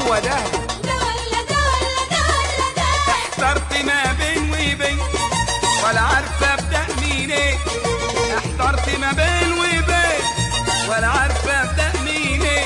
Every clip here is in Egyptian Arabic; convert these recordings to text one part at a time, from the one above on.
هو ده ده ولا ده ولا ده ولا ده احترت ما بين وبين ولا عارفه ابدا منين احترت ما بين وبين ولا عارفه ابدا منين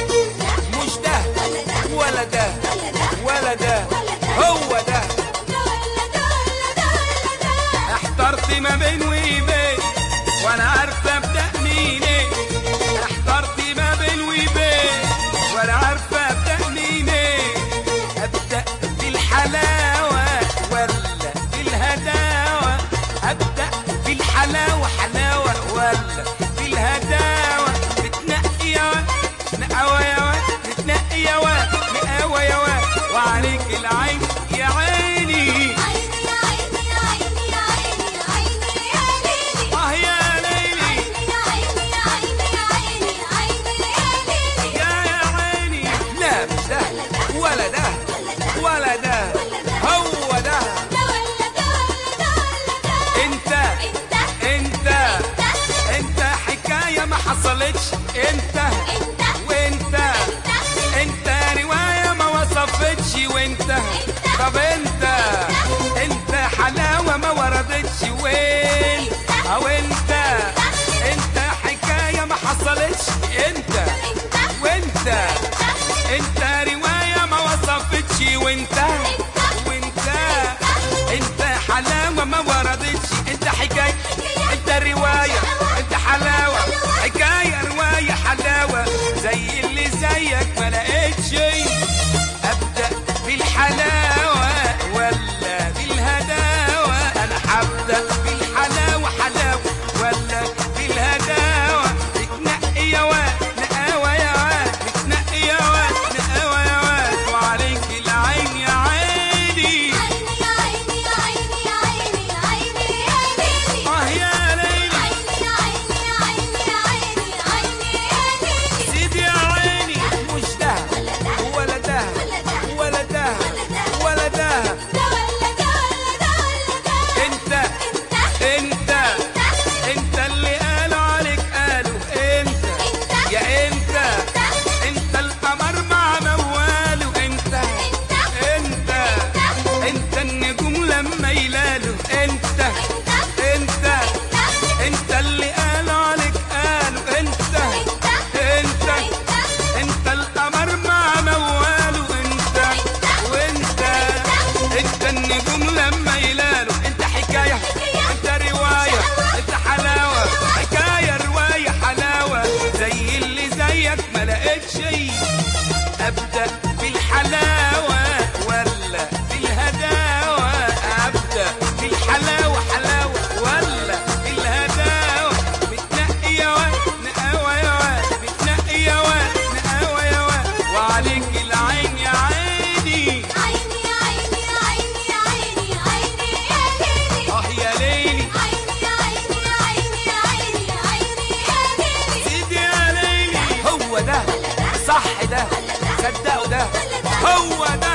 مش ده ولا ده ولا ده هو ده ده ولا ده ولا ده ولا ده احترت ما بين وبين وانا عارفه ابدا منين احترت ما بين وبين وانا عارفه ابدا منين ابدا بالحلاوه ولا بالهداوه ابدا بالحلاوه حلاوه ولا بالهداوه بتنقي يا واد مقاوى يا واد بتنقي يا واد مقاوى يا واد وعليك العين يا عيني عيني يا عيني يا عيني يا عيني يا عيني يا ليلي اه يا ليلي عيني يا عيني يا عيني يا عيني عيني يا ليلي يا يا عيني لا مش ده ولا ده ولا ده هو ده ده ولا ده ولا ده ولا ده انت انت انت انت انت حكايه ما حصلتش انت انت وانت انت روايه ما وصفتش وانت طب انت انت حلاوه ما وردتش وين او انت انت حكايه ما حصلتش انت وانت انت روايه ما وصفتش وانت وانت انت حلاوه ما وردتش انت حكايه انت روايه انت حلاوه حكايه روايه حلاوه زي اللي زيك ما لقيتش ابدا بالحلاوه ولا بالهداوه انا هبدا بالحلاوه حلاوه ولا بالهداوه بتنقي يا واد نقاوه يا واد بتنقي يا واد نقاوه يا واد وعليك العين يا عيني عيني يا عيني يا عيني يا عيني يا عيني يا ليلي اه يا ليلي عيني يا عيني يا عيني يا عيني عيني يا ليلي سيدي يا عيني مش ده ولا ده ولا ده ولا ده ده ولا ده ولا ده ولا ده انت انت انت انت اللي قالوا عليك قالوا انت انت يا انت انت القمر مع مواله انت انت انت النجوم لما يلالوا انت انت انت اللي قالوا عليك قالوا انت انت انت القمر مع مواله انت وانت انت النجوم لما يلالوا انت حكايه انت روايه انت حلاوه حكايه روايه حلاوه زي اللي زيك ما لقيتش ابدا بالحلاوه ولا بالهداوه ابدا بالحلاوه حلاوه ولا بالهداوه بتنقي يا واد نقاوه يا واد بتنقي يا واد نقاوه يا واد وعليك العين يا عيني عيني يا عيني يا عيني يا عيني عيني يا ليلي اه يا ليلي عيني يا عيني يا عيني يا عيني عيني يا ليلي سيدي يا ليلي هو ده صح ده صدقوا ده هو ده